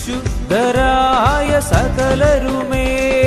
വിശുദ്ധരായ സകലരുമേ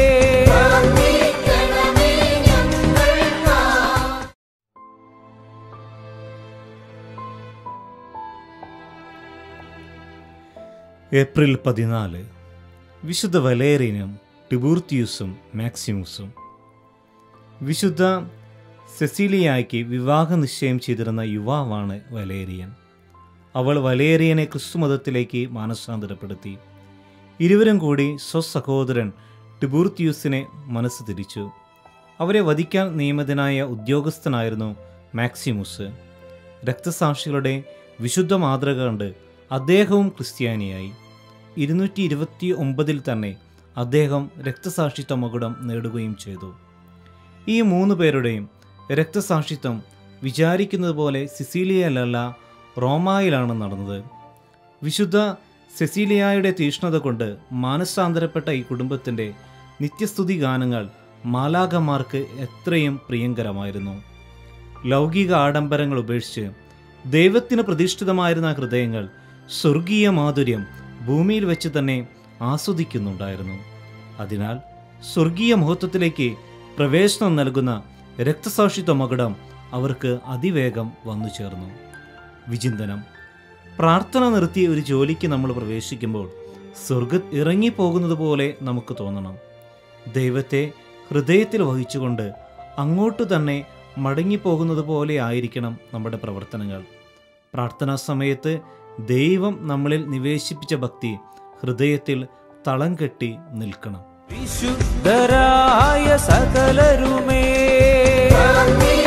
April പതിനാല് വിശുദ്ധ വലേറിയനും ടിബൂർത്തിയൂസും മാക്സിമുസും വിശുദ്ധ സെസീലിയായ്ക്ക് വിവാഹ നിശ്ചയം ചെയ്തിരുന്ന യുവാവാണ് വലേറിയൻ അവൾ വലേറിയനെ ക്രിസ്തുമതത്തിലേക്ക് മാനസാന്തരപ്പെടുത്തി ഇരുവരും കൂടി സ്വസഹോദരൻ ടിബൂർത്തിയൂസിനെ മനസ്സ് തിരിച്ചു അവരെ വധിക്കാൻ നിയമിതനായ ഉദ്യോഗസ്ഥനായിരുന്നു മാക്സിമുസ് രക്തസാക്ഷികളുടെ വിശുദ്ധ മാതൃക കണ്ട് അദ്ദേഹവും ക്രിസ്ത്യാനിയായി ഇരുന്നൂറ്റി ഇരുപത്തി ഒമ്പതിൽ തന്നെ അദ്ദേഹം രക്തസാക്ഷിത്വ മകുടം നേടുകയും ചെയ്തു ഈ മൂന്ന് പേരുടെയും രക്തസാക്ഷിത്വം വിചാരിക്കുന്നത് പോലെ സിസീലിയയിലല്ല റോമായിലാണ് നടന്നത് വിശുദ്ധ സെസീലിയായുടെ തീഷ്ണത കൊണ്ട് മാനസാന്തരപ്പെട്ട ഈ കുടുംബത്തിൻ്റെ നിത്യസ്തുതി ഗാനങ്ങൾ മാലാഖമാർക്ക് എത്രയും പ്രിയങ്കരമായിരുന്നു ലൗകിക ആഡംബരങ്ങൾ ഉപേക്ഷിച്ച് ദൈവത്തിന് പ്രതിഷ്ഠിതമായിരുന്ന ഹൃദയങ്ങൾ സ്വർഗീയ മാധുര്യം ഭൂമിയിൽ വെച്ച് തന്നെ ആസ്വദിക്കുന്നുണ്ടായിരുന്നു അതിനാൽ സ്വർഗീയ മഹത്വത്തിലേക്ക് പ്രവേശനം നൽകുന്ന രക്തസാക്ഷിത്വ മകുടം അവർക്ക് അതിവേഗം വന്നു ചേർന്നു വിചിന്തനം പ്രാർത്ഥന നിർത്തി ഒരു ജോലിക്ക് നമ്മൾ പ്രവേശിക്കുമ്പോൾ സ്വർഗ ഇറങ്ങിപ്പോകുന്നത് പോലെ നമുക്ക് തോന്നണം ദൈവത്തെ ഹൃദയത്തിൽ വഹിച്ചുകൊണ്ട് അങ്ങോട്ട് തന്നെ മടങ്ങിപ്പോകുന്നത് പോലെ ആയിരിക്കണം നമ്മുടെ പ്രവർത്തനങ്ങൾ പ്രാർത്ഥനാ സമയത്ത് ദൈവം നമ്മളിൽ നിവേശിപ്പിച്ച ഭക്തി ഹൃദയത്തിൽ തളം കെട്ടി നിൽക്കണം വിശുദ്ധരായ സകലരുമേ